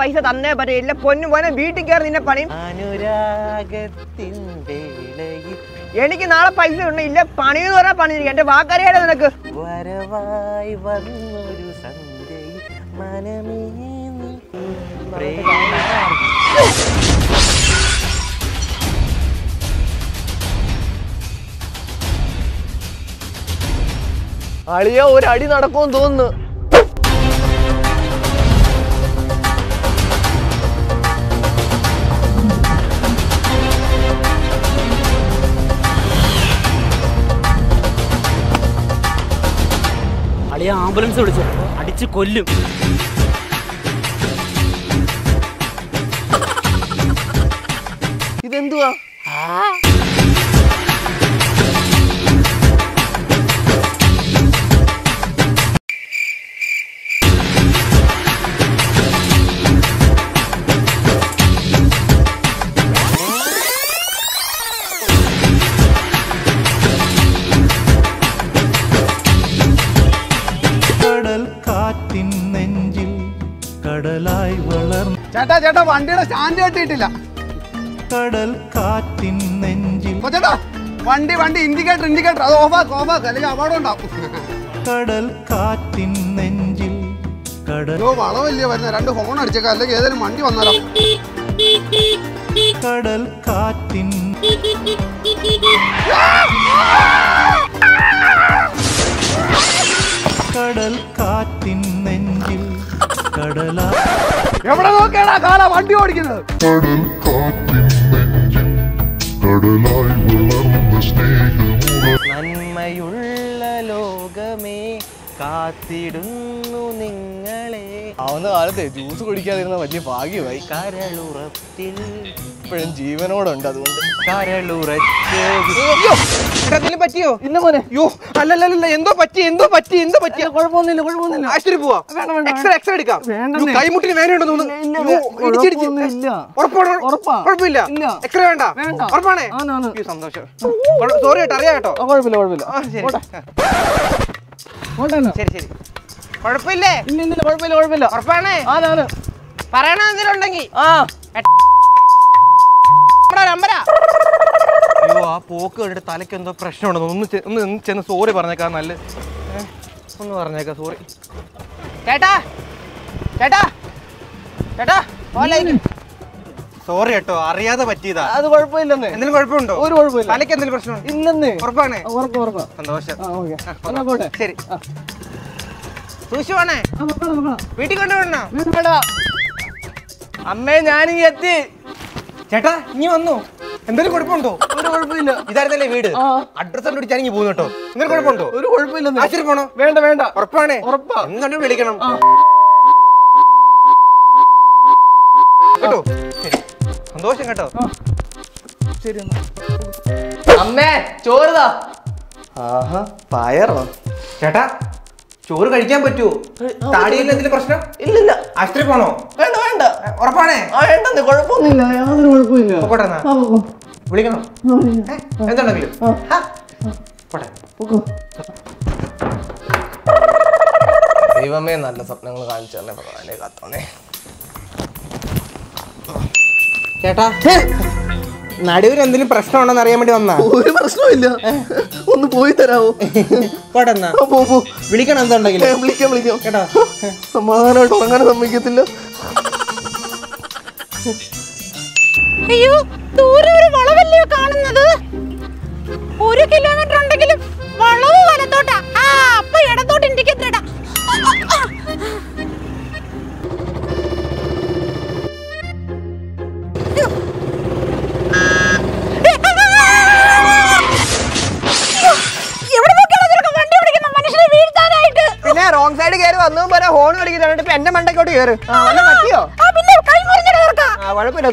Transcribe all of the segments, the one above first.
പൈസ തന്നേ പറ്റില്ല പൊന്നു പോനെ വീട്ടിൽ കയറി നിന്നെ പണിയും അനുരാഗത്തിൻ വേളയിൽ എനിക്ക് നാളെ പൈസ ഉണ്ട് ഇല്ല പണി എന്ന് പറഞ്ഞാൽ പണി എന്റെ വാക്കറിയാലോ നിനക്ക് വരവായി വന്നൊരു സന്ധ്യയിൽ മനമേ നീ പ്രേമ അളിയ ഒരു അടി നടക്കുമെന്ന് തോന്നുന്നു അളിയ ആംബുലൻസ് വിളിച്ചു അടിച്ച് കൊല്ലും ഇതെന്തുവാ കടൽ കാറ്റിൻ നെഞ്ചിൽ കടലായി വളർന്ന ചേട്ടാ ചേട്ടാ വണ്ടിയുടെ സ്റ്റാൻഡ് കെട്ടിയിട്ടില്ല കടൽ കാറ്റിൻ നെഞ്ചിൽ ഓ, ചേട്ടാ വണ്ടി വണ്ടി ഇൻഡിക്കേറ്റർ ഇൻഡിക്കേറ്റർ അത് ഓഫാക്ക് ഓഫാക്ക് അല്ലെങ്കിൽ അപകടം ഉണ്ടാവും കടൽ കാറ്റിൻ നെഞ്ചിൽ കടൽ അയ്യോ വളവല്ലേ വരുന്നത് രണ്ട് ഹോൺ അടിച്ചേക്കാം അല്ലെങ്കിൽ ഏതെങ്കിലും വണ്ടി വന്നാലോ കടൽ കാറ്റിൻ കടൽ കാറ്റിൻ നെഞ്ചിൽ കടലാ എവിടെ നോക്കിയാടാ കാല വണ്ടി ഓടിക്കുന്നത് കടൽ കാറ്റിൻ നെഞ്ചിൽ കടലായി വളർന്ന സ്നേഹമുറ നന്മയുള്ള ലോകമേ കാത്തിടുന്നു നിങ്ങളെ ആവുന്ന കാലത്തെ ജ്യൂസ് കുടിക്കാതിരുന്ന വലിയ ഭാഗ്യമായി കരളുറത്തിൽ ഇപ്പോഴും ജീവനോടുണ്ട് അതുകൊണ്ട് കരളുറച്ച് എന്തെങ്കിലും പറ്റിയോ ഇല്ല മോനെ അയ്യോ അല്ലല്ലല്ല എന്തോ പറ്റി എന്തോ പറ്റി എന്തോ പറ്റി കുഴപ്പമൊന്നുമില്ല കുഴപ്പമൊന്നുമില്ല ആശുപത്രി പോവാ എക്സ്റേ എക്സ്റേ എടുക്കാം അയ്യോ, കൈമുട്ടിന് വേനയുണ്ടെന്ന് തോന്നുന്നു അയ്യോ, ഇടിച്ചിടിച്ച്. ഉറപ്പാണോ? ഉറപ്പാ. കുഴപ്പമില്ല ഇല്ല. എക്സ്റേ വേണ്ട വേണ്ട. ഉറപ്പാണേ ആണ്, ആണ്. അയ്യോ, സന്തോഷം സോറി കേട്ടോ അറിയാം കേട്ടോ കുഴപ്പമില്ല കുഴപ്പമില്ല ആ, ശരി ഓട്ടെ ശരി ശരി കുഴപ്പമില്ലേ ഇല്ല ഇല്ല കുഴപ്പമില്ല കുഴപ്പമില്ല ഉറപ്പാണേ ആനാണ് പറയണ എന്തെങ്കിലും ഉണ്ടെങ്കിൽ ആ നമ്പരാ അയ്യോ ആ പോക്ക് കണ്ടിട്ട് തലയ്ക്ക് എന്തോ പ്രശ്നമുണ്ടെന്ന് ഒന്ന് ചെ- ഒന്ന് ഒന്ന് ചെന്ന് സോറി പറഞ്ഞേക്കാം നല്ല ഏ, ഒന്ന് പറഞ്ഞേക്കാം സോറി ചേട്ടാ ചേട്ടാ ചേട്ടാ പോലെ സോറി കേട്ടോ അറിയാതെ പറ്റിയതാ അത് കുഴപ്പമില്ലെന്നേ എന്തെങ്കിലും കുഴപ്പമുണ്ടോ ഒരു കുഴപ്പമില്ല തലയ്ക്ക് എന്തെങ്കിലും പ്രശ്നമുണ്ടോ ഇല്ലെന്നേ ഉറപ്പാണ് ഉറപ്പ് ഉറപ്പ് സന്തോഷം ആ ഓക്കെ എന്നാ പോട്ടെ ശരി സൂക്ഷിച്ചു വീട്ടിൽ കൊണ്ടുപോകണോ വേണ്ട അമ്മേ ഞാനിങ്ങ് എത്തി ചേട്ടാ ഇനി വന്നു എന്തെങ്കിലും കുഴപ്പമുണ്ടോ ഒരു കുഴപ്പമില്ല ഇതായിരുന്നല്ലേ വീട് ആ. അഡ്രസ് കണ്ടുപിടിച്ചാൽ ഇനി പോകുന്നു കേട്ടോ എന്തെങ്കിലും കുഴപ്പമുണ്ടോ ഒരു കുഴപ്പമില്ലെന്നേ ആശുപത്രി പോണോ വേണ്ട വേണ്ട ഉറപ്പാണ് ഉറപ്പാ എന്തുകൊണ്ട് വിളിക്കണം ആ. കേട്ടോ ശരി സന്തോഷം കേട്ടോ ശരി എന്നാ അമ്മേ ചോറുതാ ആഹാ പയറോ ചേട്ടാ ചോറ് കഴിക്കാൻ പറ്റുമോ താടിയിൽ എന്തെങ്കിലും പ്രശ്നം ഇല്ലില്ല ആശുപത്രി പോണോ വേണ്ട വേണ്ട ഉറപ്പാണേ ആ വേണ്ടെന്നേ കുഴപ്പമൊന്നുമില്ല യാതൊരു കുഴപ്പമില്ല പോട്ടെ എന്നാ ആ, പോ. വിളിക്കണോ ഏ? എന്തുണ്ടെങ്കിലും ഹാ. പോട്ടെ ദൈവമേ നല്ല സ്വപ്നങ്ങൾ കാണിച്ചു തന്നെ ഭഗവാനെ കാത്തോണേ ചേട്ടാ നടുവിന് എന്തെങ്കിലും പ്രശ്നമുണ്ടെന്ന് അറിയാൻ വേണ്ടി വന്നാ ഒരു പ്രശ്നമില്ല ഒന്ന് പോയി തരാമോ പോട്ടെ എന്നാ ആ, പോ പോ വിളിക്കണം എന്തുണ്ടെങ്കിലും ഏ, വിളിക്കാം വിളിക്കാം കേട്ടോ സമാധാനമായിട്ട് ഉറങ്ങാൻ സമ്മതിക്കത്തില്ല അയ്യോ ദൂരെ ഒരു വളവല്ലയോ കാണുന്നത് ഒരു കിലോമീറ്റർ ഉണ്ടെങ്കിലും വളവ് വലത്തോട്ടാ ആ അപ്പൊ ഇടത്തോട്ട് ഇൻഡിക്കേറ്റർ ഇടാം ആ, ആ, ആ. അയ്യോ. എവിടെ നോക്കിയാണോ നിനക്ക് വണ്ടി ഓടിക്കുന്ന മനുഷ്യനെ വീഴ്ത്താനായിട്ട് പിന്നെ റോങ് സൈഡ് കയറി വന്നു പോലെ ഹോൺ അടിക്കുന്നുണ്ട് ഇപ്പൊ എന്റെ മണ്ടക്കോട്ട് കയറി ആ വല്ല പറ്റിയോ ആ പിന്നെ കൈ മുറിഞ്ഞിട്ട് തീർക്കാം ആ കുഴപ്പമില്ല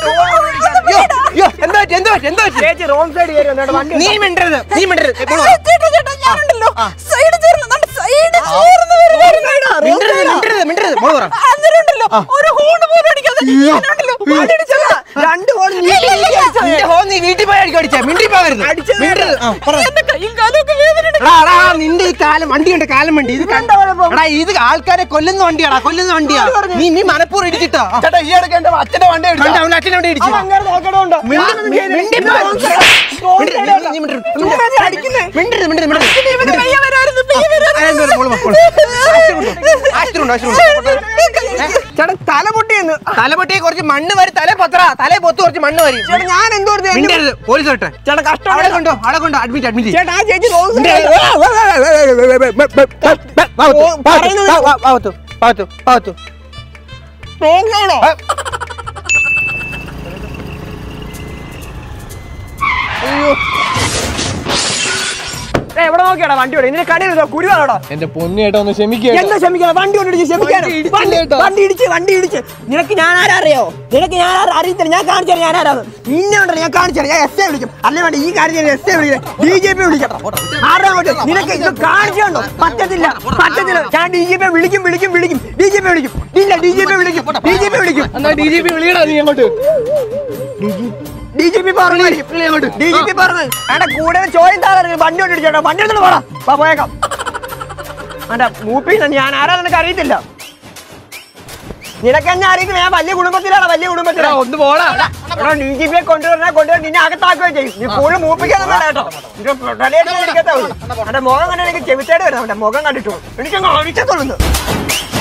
എന്താ പറ്റി എന്താ പറ്റി എന്താ പറ്റി ചേച്ചി റോങ് സൈഡ് കയറി വന്നോണ്ട് വണ്ടി നീ മിണ്ടരുത് നീ മിണ്ടരുത് ചേട്ടാ ചേട്ടാ ഞാനുണ്ടല്ലോ സൈഡ് ചേർന്ന് നല്ല സൈഡ് ചേർന്ന് വരുവായിരുന്നു. മിണ്ടരുത് മിണ്ടരുത് മിണ്ടരുത് മോള് പറ അന്നേരമുണ്ടല്ലോ ഒരു ഹോൺ പോലും അടിക്കാതെ ഞാനുണ്ടല്ലോ വണ്ടി ഇടിച്ചതാ. രണ്ട് ഹോൺ ഇല്ല, ഇല്ല, ഇല്ല. നിന്റെ ഹോൺ നീ വീട്ടിൽ പോയി അടിക്കും അടിച്ചാ മിണ്ടി പോകരുത് മിണ്ടരുത് ആ പറ എന്റെ കൈയും കാലും ഒക്കെ വേദന എടാ, എടാ, നിന്റെ ഈ കാലം വണ്ടിയുണ്ട് കാലം വണ്ടി ഇത് കണ്ട എടാ ഇത് ആൾക്കാരെ കൊല്ലുന്ന വണ്ടിയാടാ കൊല്ലുന്ന വണ്ടിയാ നീ നീ മനപ്പൂർവ്വം ഇടിച്ചിട്ടാ ചേട്ടാ ഈ ഇടയ്ക്ക് എന്റെ അച്ഛന്റെ വണ്ടി കണ്ട ഇടിച്ചു അവന്റെ അച്ഛനെ വണ്ടി ഇടിച്ചു അങ്ങനെ നോക്കണോണ്ട് മിണ്ടി- മിണ്ടി- മിണ്ടി- നീ മിണ്ടരുത്, മിണ്ടരുത്. മിണ്ടരുത്, മിണ്ടരുത്, മിണ്ടരുത്. അതെന്തോരം മോള് വാ, മോള്. ആശുപത്രി ഉണ്ട്, ആശുപത്രി ഉണ്ട്. ചേട്ടാ തല പൊട്ടിയെന്ന് തലപൊട്ടിയെ കുറച്ച് മണ്ണ് വരി തല പത്ര തലേ പൊത്ത് കുറച്ച് മണ്ണ് വരി ചേട്ടാ ഞാൻ എന്തോ മിണ്ടരുത് പോലീസ് വരട്ടെ ചേട്ടാ കഷ്ടം അവിടെ കൊണ്ടോ അവിടെ കൊണ്ടോ അഡ്മിറ്റ് അഡ്മിറ്റ് ചേട്ടാ ആ ചേച്ചി റോങ് പാവത്തു പാവത്തു പാവത്തു റോങ് ആണോ ഏ, എവിടെ നോക്കിയാടാ വണ്ടി ഓടി നിന്റെ കടയിൽ കുരുവാണോടാ എന്റെ പൊന്നിയേട്ടാ ഒന്ന് ക്ഷമിക്കുക എന്താ ക്ഷമിക്കണം വണ്ടി കൊണ്ട് ഇടിച്ച് ക്ഷമിക്കാനോ വണ്ടി വണ്ടി ഇടിച്ച് വണ്ടി ഇടിച്ച് നിനക്ക് ഞാൻ ആരാ അറിയോ നിനക്ക് ഞാൻ ആരാ അറിയത്തില്ല ഞാൻ കാണിച്ചു തരാം ഞാൻ ആരാന്ന് നിന്നെ ഉണ്ടോ ഞാൻ കാണിച്ചു തരാം ഞാൻ എസ് എ വിളിക്കും അല്ലേ വേണ്ട ഈ കാര്യം ഞാൻ എസ് എ വിളിക്കാം ഡി ജി പി വിളിക്കാം ആരാ അങ്ങോട്ട് നിനക്ക് ഇത് കാണിച്ചുണ്ടോ പറ്റത്തില്ല പറ്റത്തില്ല ഞാൻ ഡി ജി പി വിളിക്കും വിളിക്കും വിളിക്കും ഡി ജി പി വിളിക്കും ഇല്ല ഡി ജി പി വിളിക്കും ഡി ജി പി വിളിക്കും എന്നാ ഡി ജി പി വിളിയടാ നീ അങ്ങോട്ട് ഡി ജി പി പറഞ്ഞു ഡി ജി പി പറഞ്ഞു എന്റെ കൂടെ ചോദ്യം താഴെ വണ്ടി കൊണ്ട് ഇടിച്ചോട്ടോ വണ്ടി എടുത്തോണ്ട് പോടാ വാ, പോയേക്കാം എന്റെ മൂപ്പിന്ന് ഞാൻ ആരാ നിനക്ക് അറിയത്തില്ല നിനക്ക് എന്നെ അറിയിക്കില്ല ഞാൻ വലിയ കുടുംബത്തിലാണ് വലിയ കുടുംബത്തിലാണ് ഒന്ന് പോടാ ഡി ജി പിയെ കൊണ്ടുവരണ കൊണ്ടുവരാൻ നിന്നെ അകത്താക്കുകയും ചെയ്യും നീ കൂടുതൽ മൂപ്പിക്കാൻ കേട്ടോ നിന്റെ തലയിട്ട് പിടിക്കത്തേ ഉള്ളൂ എന്റെ മുഖം കണ്ട എനിക്ക് ചെവിത്തേട് വരുന്നു എന്റെ മുഖം കണ്ടിട്ടു എനിക്കങ്ങ് അടിച്ചതുള്ളൂ